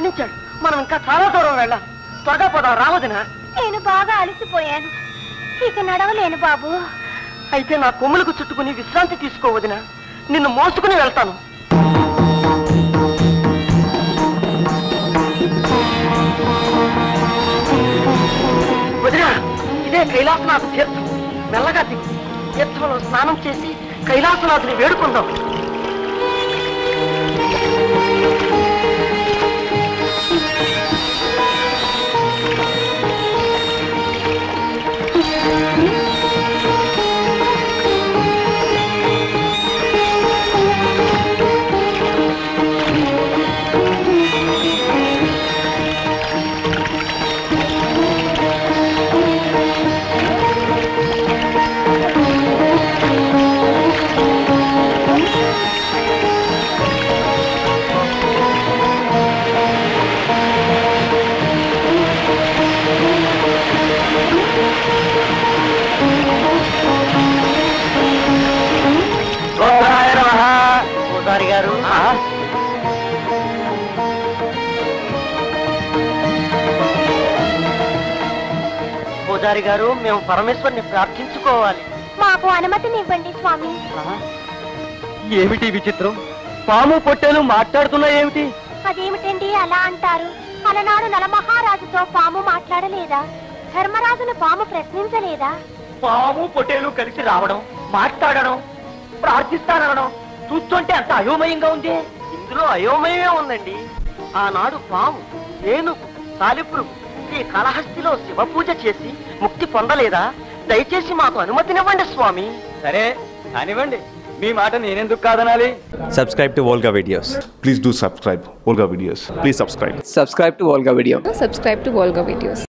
అస్తమించాడు మనం ఇంకా చాలా దూరం వెళ్ళాలి త్వరగా పోదాం రావదినా నేను బాగా అలసిపోయాను ఇక నడవలేను బాబు అయితే నా కొమ్ములకు చుట్టుకుని విశ్రాంతి తీసుకోవదినా నిన్ను మోసుకుని వెళ్తాను వదినా ఇదే కైలాసనాథ తీర్థం మెల్లగా దిగు తీర్థంలో స్నానం చేసి కైలాసనాథుని వేడుకుందాం పూజారి గారు పూజారి గారు మేము పరమేశ్వరుని ప్రార్థించుకోవాలి మాకు అనుమతినివ్వండి స్వామి ఏమిటి విచిత్రం పాము పొట్టేలు మాట్లాడుతున్నా ఏమిటి అదేమిటండి అలా అంటారు అలనాడు నలమహారాజుతో పాము మాట్లాడలేదా ధర్మరాజును పాము ప్రశ్నించలేదా పాము పొట్టేలు కలిసి రావడం మాట్లాడడం ప్రార్థిస్తానడం చూస్తుంటే అంత అయోమయంగా ఉంది ఇందులో అయోమయమే ఉందండి ఆనాడు పాము ఏనుగు సాలిపురుగు ఈ కలహస్తిలో శివ పూజ చేసి ముక్తి పొందలేదా దయచేసి మాకు అనుమతినివ్వండి స్వామి సరే కానివ్వండి మీ మాట నేనెందుకు కాదనాలి subscribe to Volga videos. Please do subscribe Olga Videos. Please subscribe. Subscribe to Volga video subscribe to Volga videos.